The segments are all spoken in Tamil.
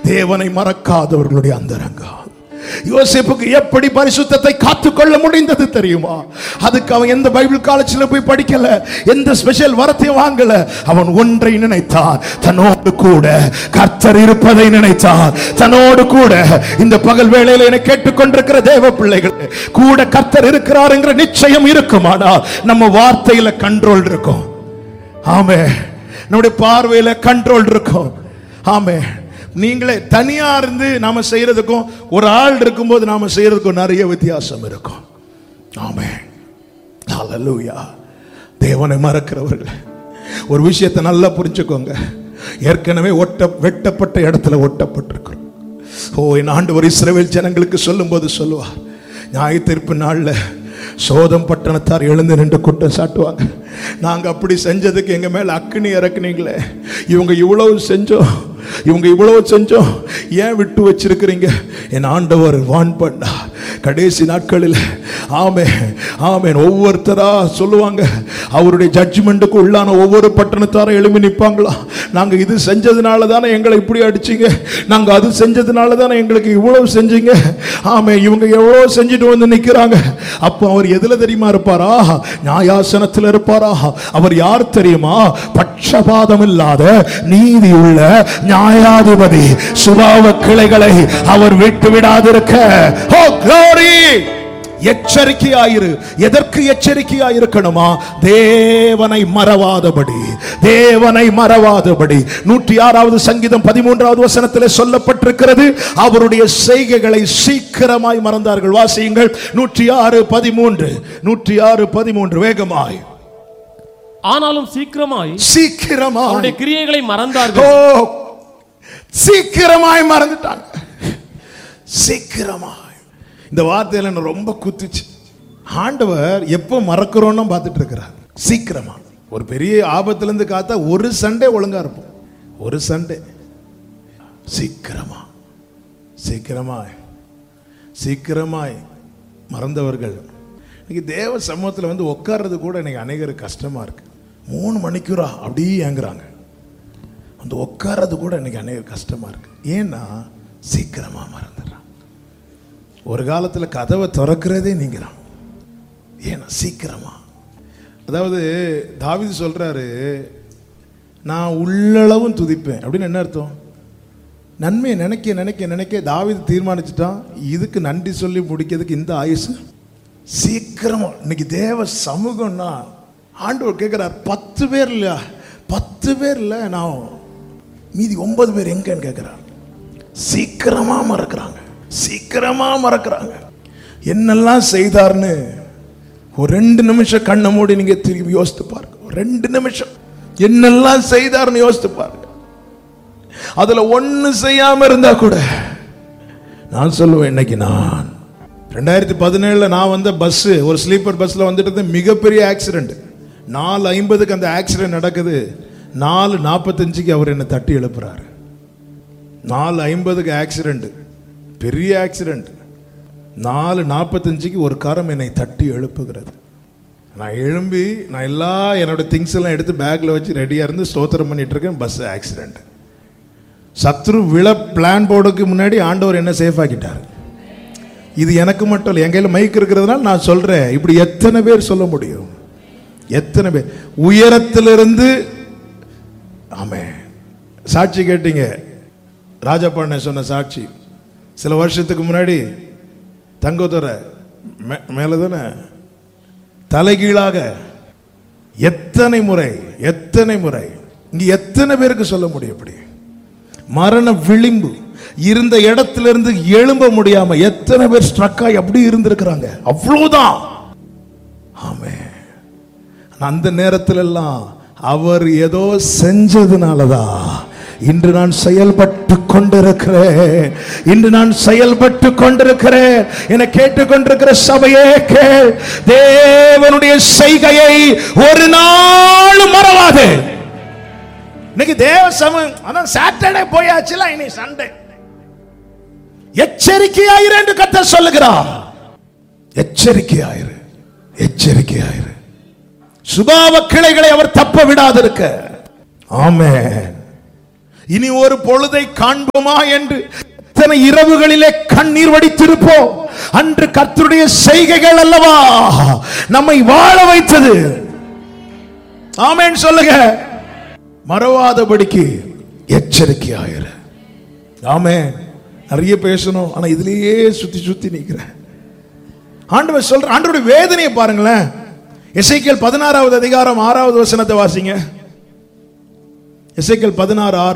தேவனை மறக்காதவர்களுடைய அந்தரங்கம் யோசேப்புக்கு எப்படி பரிசுத்தத்தை காத்துக்கொள்ள முடிந்தது தெரியுமா அதுக்கு அவன் எந்த பைபிள் காலேஜில் போய் படிக்கல எந்த ஸ்பெஷல் வரத்தையும் வாங்கல அவன் ஒன்றை நினைத்தான் தன்னோடு கூட கர்த்தர் இருப்பதை நினைத்தான் தன்னோடு கூட இந்த பகல் வேளையில என கேட்டுக்கொண்டிருக்கிற தேவ பிள்ளைகள் கூட கர்த்தர் இருக்கிறார் என்கிற நிச்சயம் இருக்குமானால் நம்ம வார்த்தையில கண்ட்ரோல் இருக்கும் ஆமே நம்முடைய பார்வையில கண்ட்ரோல் இருக்கும் ஆமே நீங்களே தனியா இருந்து நாம செய்யறதுக்கும் ஒரு ஆள் இருக்கும்போது நாம செய்யறதுக்கும் நிறைய வித்தியாசம் இருக்கும் ஆமே ஹalleluya தேவனை மறக்கிறவர்கள் ஒரு விஷயத்தை நல்லா புரிஞ்சுக்கோங்க ஏற்கனவே ஒட்ட வெட்டப்பட்ட இடத்துல ஒட்டப்பட்டிருக்கிறோம் ஓ என் ஆண்டவர் இஸ்ரவேல் ஜனங்களுக்கு சொல்லும்போது சொல்லுவார் நியாய தீர்ப்பு நாளில் சோதம் பட்டணத்தார் எழுந்து நின்று குற்றம் சாட்டுவாங்க நாங்க அப்படி செஞ்சதுக்கு எங்க மேல அக்கினி இறக்குனீங்களே இவங்க இவ்வளவு செஞ்சோம் இவங்க இவ்வளவு செஞ்சோம் ஏன் விட்டு வச்சிருக்கிறீங்க என் ஆண்டவர் வான் பண்ணா கடைசி நாட்களில் ஆமே ஆமேன் ஒவ்வொருத்தரா சொல்லுவாங்க அவருடைய ஜட்ஜ்மெண்ட்டுக்கு உள்ளான ஒவ்வொரு பட்டணத்தாரும் எழுப்பி நிற்பாங்களா நாங்க இது செஞ்சதுனால தானே எங்களை இப்படி அடிச்சீங்க நாங்க அது செஞ்சதுனால தானே எங்களுக்கு இவ்வளவு செஞ்சீங்க ஆமே இவங்க எவ்வளவு செஞ்சுட்டு வந்து நிக்கிறாங்க அப்போ அவர் எதுல தெரியுமா இருப்பாரா நியாயாசனத்தில் இருப்பாரா அவர் யார் தெரியுமா பட்சபாதம் இல்லாத நீதி உள்ள நியாயாதிபதி சுபாவ கிளைகளை அவர் விட்டு விடாதிருக்க ஓ glory எச்சரிக்கையாயிரு எதற்கு எச்சரிக்கையாயிருக்கணுமா தேவனை மறவாதபடி தேவனை மறவாதபடி நூற்றி ஆறாவது சங்கீதம் பதிமூன்றாவது வசனத்தில் சொல்லப்பட்டிருக்கிறது அவருடைய செய்கைகளை சீக்கிரமாய் மறந்தார்கள் வாசியுங்கள் நூற்றி ஆறு பதிமூன்று நூற்றி ஆறு பதிமூன்று வேகமாய் ஆனாலும் சீக்கிரமாய் சீக்கிரமாய் அவருடைய கிரியைகளை ஓ மறந்தார்கள் சீக்கிரமாய் மறந்துட்டாங்க சீக்கிரமாய் இந்த வார்த்தையில என்ன ரொம்ப குத்துச்சு ஆண்டவர் எப்போ மறக்கிறோன்னு பார்த்துட்டு இருக்கிறார் சீக்கிரமா ஒரு பெரிய ஆபத்துல இருந்து காத்தா ஒரு சண்டே ஒழுங்கா இருப்போம் ஒரு சண்டே சீக்கிரமா சீக்கிரமாய் சீக்கிரமாய் மறந்தவர்கள் இன்னைக்கு தேவ சமூகத்தில் வந்து உட்கார்றது கூட இன்னைக்கு அநேகருக்கு கஷ்டமா இருக்கு மூணு மணிக்கூரா அப்படியே ஏங்குறாங்க அந்த உட்கார்றது கூட இன்னைக்கு அநேகர் கஷ்டமா இருக்கு ஏன்னா சீக்கிரமா மறந்துடுறான் ஒரு காலத்துல கதவை திறக்கிறதே நீங்கிறான் ஏன்னா சீக்கிரமா அதாவது தாவீது சொல்றாரு நான் உள்ளளவும் துதிப்பேன் அப்படின்னு என்ன அர்த்தம் நன்மையை நினைக்க நினைக்க நினைக்க தாவீது தீர்மானிச்சுட்டான் இதுக்கு நன்றி சொல்லி முடிக்கிறதுக்கு இந்த ஆயுசு சீக்கிரமா இன்னைக்கு தேவ சமூகம்னா ஆண்டவர் கேட்கிறார் பத்து பேர் இல்லையா பத்து பேர் இல்லை நான் மீதி ஒன்பது பேர் எங்கன்னு கேட்கிறார் சீக்கிரமா மறக்கிறாங்க சீக்கிரமா மறக்கிறாங்க என்னெல்லாம் செய்தார்னு ஒரு ரெண்டு நிமிஷம் கண்ணை மூடி நீங்க திரும்பி யோசித்து பாருங்க ஒரு ரெண்டு நிமிஷம் என்னெல்லாம் செய்தார்னு யோசித்து பாருங்க அதுல ஒண்ணு செய்யாம இருந்தா கூட நான் சொல்லுவேன் இன்னைக்கு நான் ரெண்டாயிரத்தி பதினேழுல நான் வந்த பஸ் ஒரு ஸ்லீப்பர் பஸ்ல வந்துட்டு இருந்தேன், மிகப்பெரிய ஆக்சிடென்ட் நாலு ஐம்பதுக்கு அந்த ஆக்சிடென்ட் நடக்குது நாலு நாற்பத்தஞ்சுக்கு அவர் என்னை தட்டி எழுப்புறாரு நாலு ஐம்பதுக்கு ஆக்சிடென்ட் பெரிய ஆக்சிடென்ட் நாலு நாற்பத்தஞ்சுக்கு ஒரு காரம் என்னை தட்டி எழுப்புகிறது நான் எழும்பி நான் எல்லா என்னோட திங்ஸ் எல்லாம் எடுத்து பேக்ல வச்சு ரெடியா இருந்து ஸ்தோத்திரம் பண்ணிட்டு இருக்கேன் பஸ் ஆக்சிடென்ட் சத்ரு விழ பிளான் போர்டுக்கு முன்னாடி ஆண்டவர் என்ன சேஃப் ஆக்கிட்டார் இது எனக்கு மட்டும் இல்லை என் கையில் மைக் இருக்கிறதுனால நான் சொல்றேன் இப்படி எத்தனை பேர் சொல்ல முடியும் எத்தனை பேர் உயரத்திலிருந்து ஆமே சாட்சி கேட்டீங்க ராஜபாண்ண சொன்ன சாட்சி சில வருஷத்துக்கு முன்னாடி தங்கத்துறை மே- மேல தானே தலைகீழாக எத்தனை முறை எத்தனை முறை இங்க எத்தனை பேருக்கு சொல்ல முடியும் இப்படி மரண விளிம்பு இருந்த இடத்துல இருந்து எழும்ப முடியாம எத்தனை பேர் ஸ்ட்ரக் ஆகி அப்படி இருந்திருக்கிறாங்க அவ்வளவுதான் ஆமே ஆனா அந்த நேரத்துல எல்லாம் அவர் ஏதோ செஞ்சதுனாலதான் இன்று நான் செயல்பட்டு கொண்டிருக்கிறேன் இன்று நான் செயல்பட்டு கொண்டிருக்கிறேன் என கேட்டுக்கொண்டிருக்கிற சபையே கேள் தேவனுடைய செய்கையை ஒரு நாள் மறவாது இன்னைக்கு தேவ சமம் அதான் சாட்டர்டே போயாச்சுல இனி சண்டே எச்சரிக்கையாயிரு என்று கர்த்தர் சொல்லுகிறார் எச்சரிக்கையாயிரு எச்சரிக்கையாயிரு சுபாவ கிளைகளை அவர் தப்ப விடாதிருக்க ஆமென் இனி ஒரு பொழுதை காண்போமா என்று இத்தனை இரவுகளிலே கண்ணீர் வடித்திருப்போம் அன்று கர்த்தருடைய செய்கைகள் அல்லவா நம்மை வாழ வைத்தது ஆமென் சொல்லுங்க மறவாதபடிக்கு எச்சரிக்கையாயிரு ஆமென் நிறைய பேசணும் ஆனா இதுலயே சுத்தி சுத்தி நிக்கிறேன் ஆண்டவர் சொல்ற ஆண்டவருடைய வேதனையை பாருங்களேன் எசைக்கேல் பதினாறாவது அதிகாரம் ஆறாவது வசனத்தை வாசிங்க எசைக்கேல் பதினாறு ஆறு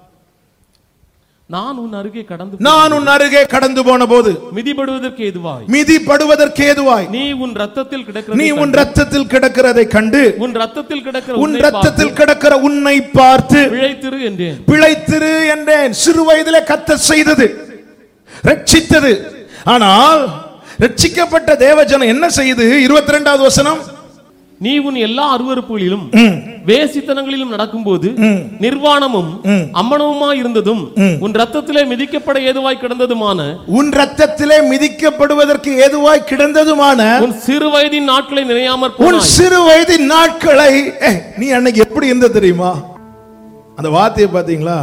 நான் உன் அருகே கடந்து நான் உன் அருகே கடந்து போன போது மிதிபடுவதற்கு ஏதுவாய் மிதிப்படுவதற்கு ஏதுவாய் நீ உன் ரத்தத்தில் கிடக்கிற நீ உன் ரத்தத்தில் கிடக்கிறதை கண்டு உன் ரத்தத்தில் கிடக்கிற உன் உன்னை ரத்தத்தில் கிடக்கிற உன்னை பார்த்து பார்த்து பிழைத்திரு என்றேன் பிழைத்திரு என்றேன் சிறு வயதிலே கத்த செய்தது ரட்சித்தது ஆனால் ரட்சிக்கப்பட்ட தேவஜனம் என்ன செய்யுது இருபத்தி ரெண்டாவது வசனம் நீ உன் எல்லா அருவருப்புகளிலும் வேசித்தனங்களிலும் நடக்கும்போது நிர்வாணமும் அம்மனவுமா இருந்ததும் உன் ரத்தத்திலே மிதிக்கப்பட ஏதுவாய் கிடந்ததுமான உன் ரத்தத்திலே மிதிக்கப்படுவதற்கு ஏதுவாய் கிடந்ததுமான உன் சிறு வயதின் நாட்களை நினையாமற் உன் போனாய் சிறு வயதின் நாட்களை ஏ, நீ அன்னைக்கு எப்படி இருந்த தெரியுமா அந்த வார்த்தையை பார்த்தீங்களா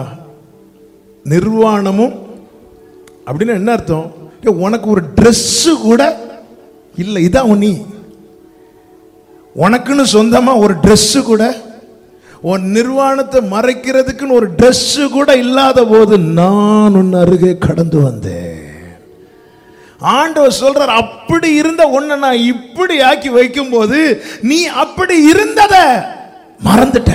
நிர்வாணமும் அப்படின்னு என்ன அர்த்தம் ஏ, உனக்கு ஒரு Dress கூட இல்லை இதான் நீ உனக்குன்னு சொந்தமா ஒரு Dress கூட உன் நிர்வாணத்தை மறைக்கிறதுக்குன்னு ஒரு Dress கூட இல்லாத போது நான் உன் அருகே கடந்து வந்தேன் ஆண்டவர் சொல்றார் அப்படி இருந்த உன்னை நான் இப்படி ஆக்கி வைக்கும்போது நீ அப்படி இருந்தத மறந்துட்ட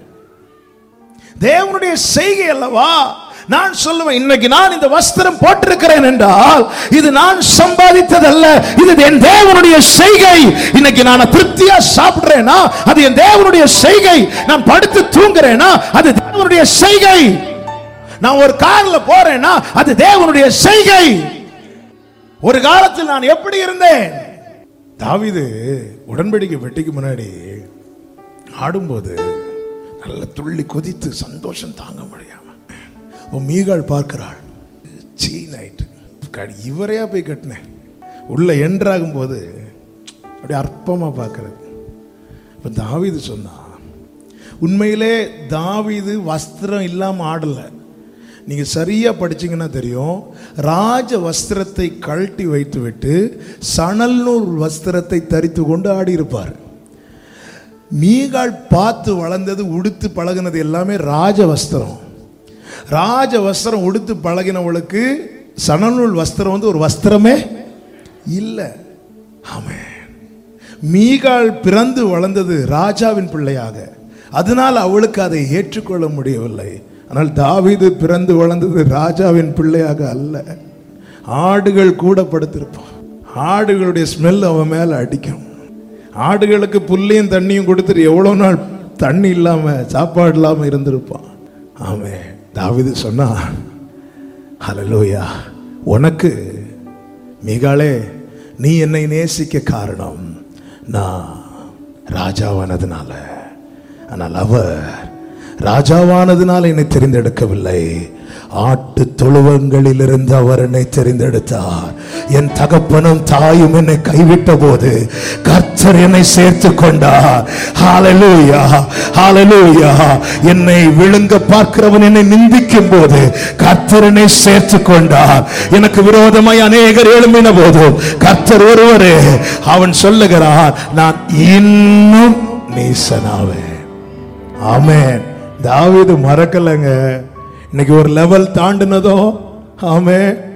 தேவனுடைய செய்கை அல்லவா நான் சொல்லுவேன் இன்னைக்கு நான் இந்த வஸ்திரம் போட்டிருக்கிறேன் என்றால் இது நான் சம்பாதித்ததல்ல இது என் தேவனுடைய செய்கை இன்னைக்கு நான் திருப்தியா சாப்பிடுறேனா அது என் தேவனுடைய செய்கை நான் படுத்து தூங்குறேனா அது தேவனுடைய செய்கை நான் ஒரு கார்ல போறேனா அது தேவனுடைய செய்கை ஒரு காலத்தில் நான் எப்படி இருந்தேன் தாவீது உடன்படிக்கை வெட்டிக்கு முன்னாடி ஆடும்போது நல்ல துள்ளி கொதித்து சந்தோஷம் தாங்க முடியாம உன் மீகாள் பார்க்கிறாள் சீ நைட்டு இவரையா போய் கட்டினேன் உள்ள என்ட்ராகும் போது அப்படியே அற்பமா பார்க்கறது இப்ப தாவீது சொன்னா உண்மையிலே தாவீது வஸ்திரம் இல்லாம ஆடல நீங்க சரியா படிச்சீங்கன்னா தெரியும் ராஜ வஸ்திரத்தை கழட்டி வைத்துவிட்டு சணல் நூல் வஸ்திரத்தை தரித்து கொண்டு ஆடி இருப்பார் மீகாள் பார்த்து வளர்ந்தது உடுத்து பழகுனது எல்லாமே ராஜ வஸ்திரம் ராஜ வஸ்திரம் உடுத்து பழகினவளுக்கு சணநூல் வஸ்திரம் வந்து ஒரு வஸ்திரமே இல்லை ஆமென் மீகாள் பிறந்து வளர்ந்தது ராஜாவின் பிள்ளையாக அதனால் அவளுக்கு அதை ஏற்றுக்கொள்ள முடியவில்லை ஆனால் தாவீது பிறந்து வளர்ந்தது ராஜாவின் பிள்ளையாக அல்ல ஆடுகள் கூட படுத்திருப்பான் ஆடுகளுடைய ஸ்மெல் அவன் மேல அடிக்கும் ஆடுகளுக்கு புல்லையும் தண்ணியும் கொடுத்துட்டு எவ்வளோ நாள் தண்ணி இல்லாம சாப்பாடு இல்லாம இருந்திருப்பான் ஆமே தாவீது சொன்னா ஹalleluya உனக்கு மிகாளே நீ என்னை நேசிக்க காரணம் நான் ராஜாவானதுனால ஆனால் அவர் ராஜாவானதுனால என்னை தெரிந்தெடுக்கவில்லை ஆட்டு தொழுவங்களிலிருந்து அவர் என்னை தெரிந்தெடுத்தார் என் தகப்பனும் தாயும் என்னை கைவிட்ட போது கர்த்தர் என்னை சேர்த்து கொண்டார் ஹalleluya ஹalleluya என்னை விழுங்க பார்க்கிறவன் என்னை நிந்திக்கும் போது கர்த்தர் என்னை சேர்த்து கொண்டார் எனக்கு விரோதமாய் அநேகர் எழும்பின போதும் கர்த்தர் ஒருவரே அவன் சொல்லுகிறான் நான் இன்னும் நீசனாவேன் ஆமென் தாவீது மறக்கலைங்க இன்னைக்கு ஒரு லெவல் தாண்டினதும் ஆமே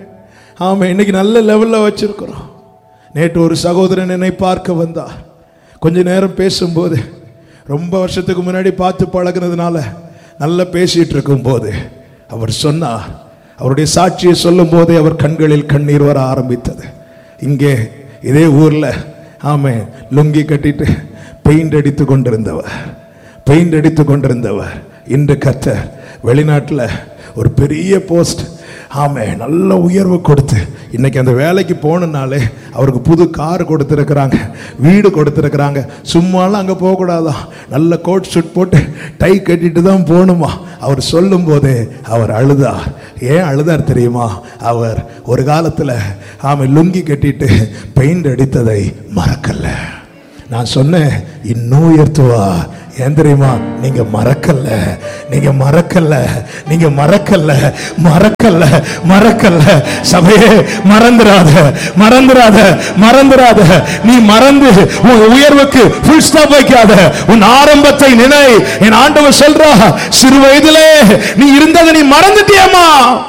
ஆமே இன்னைக்கு நல்ல லெவல்ல வச்சிருக்கிறோம் நேற்று ஒரு சகோதரன் என்னை பார்க்க வந்தார் கொஞ்ச நேரம் பேசும்போது ரொம்ப வருஷத்துக்கு முன்னாடி பார்த்து பழகுனதுனால நல்லா பேசிட்டு இருக்கும்போது அவர் சொன்னார் அவருடைய சாட்சியை சொல்லும் போதே அவர் கண்களில் கண்ணீர் வர ஆரம்பித்தது இங்கே இதே ஊர்ல ஆமே லுங்கி கட்டிட்டு பெயிண்ட் அடித்து கொண்டிருந்தவர் பெயிண்ட் அடித்து கொண்டிருந்தவர் இன்று கத்தர் வெளிநாட்டில் ஒரு பெரிய போஸ்ட் ஆமே நல்ல உயர்வு கொடுத்து இன்னைக்கு அந்த வேலைக்கு போனனாலே அவருக்கு புது கார் கொடுத்துருக்குறாங்க வீடு கொடுத்துருக்குறாங்க சும்மாலாம் அங்கே போகக்கூடாதான் நல்ல கோட் ஷூட் போட்டு டை கட்டிட்டு தான் போகணுமா அவர் சொல்லும் போதே அவர் அழுதார் ஏன் அழுதார் தெரியுமா அவர் ஒரு காலத்தில் ஆமை லுங்கி கட்டிட்டு பெயிண்ட் அடித்ததை மறக்கல நான் சொன்னேன் இன்னும் உயர்த்துவா ஏன் தெரியுமா நீங்க மறக்கல நீங்க மறக்கல நீங்க மறக்கல மறக்கல மறக்கல சபையே மறந்துராத மறந்துராத மறந்துராத நீ மறந்து உன் உயர்வுக்கு ஃபுல் ஸ்டாப் வைக்காத உன் ஆரம்பத்தை நினை என் ஆண்டவர் சொல்றா சிறு வயதிலே நீ இருந்ததை நீ மறந்துட்டியம்மா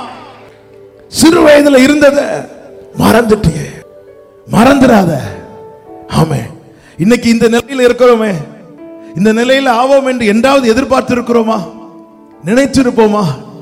சிறு வயதுல இருந்தத மறந்துட்டியே மறந்துடாத ஆமே இன்னைக்கு இந்த நிலையில இருக்கிறோமே இந்த நிலையில ஆவோம் என்று என்றாவது எதிர்பார்த்து இருக்கிறோமா நினைச்சிருப்போமா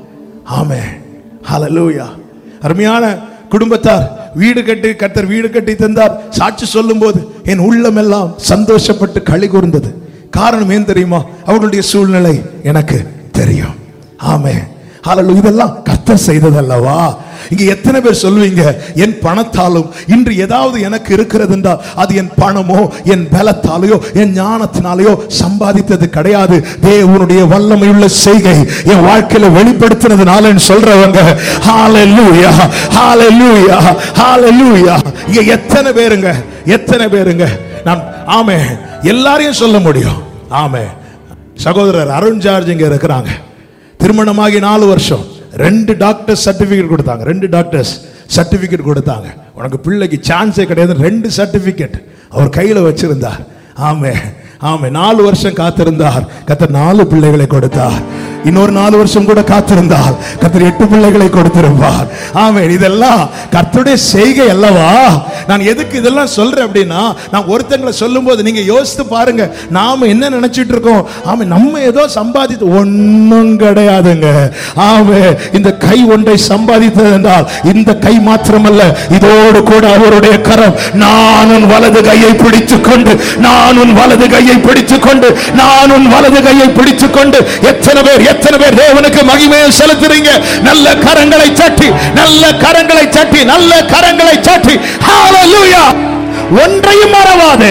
ஆமே ஹalleluya அருமையான குடும்பத்தார் வீடு கட்டி கத்தர் வீடு கட்டி தந்தார் சாட்சி சொல்லும்போது என் உள்ளமெல்லாம் சந்தோஷப்பட்டு களி கூர்ந்தது காரணம் ஏன் தெரியுமா அவர்களுடைய சூழ்நிலை எனக்கு தெரியும் ஆமே ஹalleluya இதெல்லாம் கர்த்தர் செய்ததல்லவா இங்க எத்தனை பேர் சொல்லுவீங்க என் பணத்தாலும் இன்று ஏதாவது எனக்கு இருக்கிறது என்றால் அது என் பணமோ என் பலத்தாலேயோ என் ஞானத்தினாலேயோ சம்பாதித்தது கிடையாது தேவனுடைய வல்லமையுள்ள செய்கை என் வாழ்க்கையில வெளிப்படுத்தினதுனால சொல்றவங்க ஹalleluya ஹalleluya ஹalleluya இங்க எத்தனை பேருங்க எத்தனை பேருங்க நான் ஆமே எல்லாரையும் சொல்ல முடியும் ஆமே சகோதரர் அருண் ஜார்ஜ் இங்க இருக்கிறாங்க திருமணமாகி நாலு வருஷம் ரெண்டு டாக்டர் சர்டிபிகேட் கொடுத்தாங்க ரெண்டு டாக்டர்ஸ் சர்டிபிகேட் கொடுத்தாங்க உனக்கு பிள்ளைக்கு சான்ஸே கிடையாது ரெண்டு சர்டிபிகேட் அவர் கையில வச்சிருந்தார் ஆமே ஆமே நாலு வருஷம் காத்திருந்தார் கத்தர் நாலு பிள்ளைகளை கொடுத்தார் இன்னொரு நாலு வருஷம் கூட காத்திருந்தால் கத்தர் எட்டு பிள்ளைகளை கொடுத்திருப்பார் ஆமே இதெல்லாம் கர்த்தருடைய செய்கை அல்லவா நான் எதுக்கு இதெல்லாம் சொல்றேன் அப்படின்னா நான் ஒருத்தங்களை சொல்லும்போது நீங்க யோசித்து பாருங்க நாம என்ன நினைச்சிட்டு இருக்கோம் ஆமே நம்ம ஏதோ சம்பாதித்து ஒண்ணும் கிடையாதுங்க ஆமே இந்த கை ஒன்றை சம்பாதித்தது என்றால் இந்த கை மாத்திரமல்ல இதோடு கூட அவருடைய கரம் நான் உன் வலது கையை பிடித்துக் கொண்டு நான் உன் வலது கையை பிடித்துக் கொண்டு நான் உன் வலது கையை பிடித்துக் கொண்டு எத்தனை பேர் எத்தனை பேர் தேவனுக்கு மகிமையை செலுத்துறீங்க நல்ல கரங்களை தட்டி நல்ல கரங்களை தட்டி நல்ல கரங்களை தட்டி ஹalleluya ஒன்றையும் மறவாதே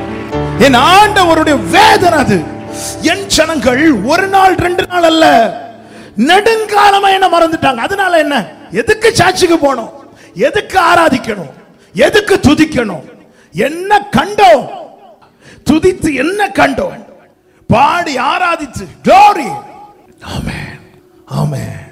என் ஆண்டவருடைய வேதனை அது என் ஜனங்கள் ஒரு நாள் ரெண்டு நாள் அல்ல நெடுங்காலமா என்ன மறந்துட்டாங்க அதனால என்ன எதுக்கு சாட்சிக்கு போனோம் எதுக்கு ஆராதிக்கணும் எதுக்கு துதிக்கணும் என்ன கண்டோம் துதித்து என்ன கண்டோம் பாடி ஆராதித்து glory ஆமென் ஆமென்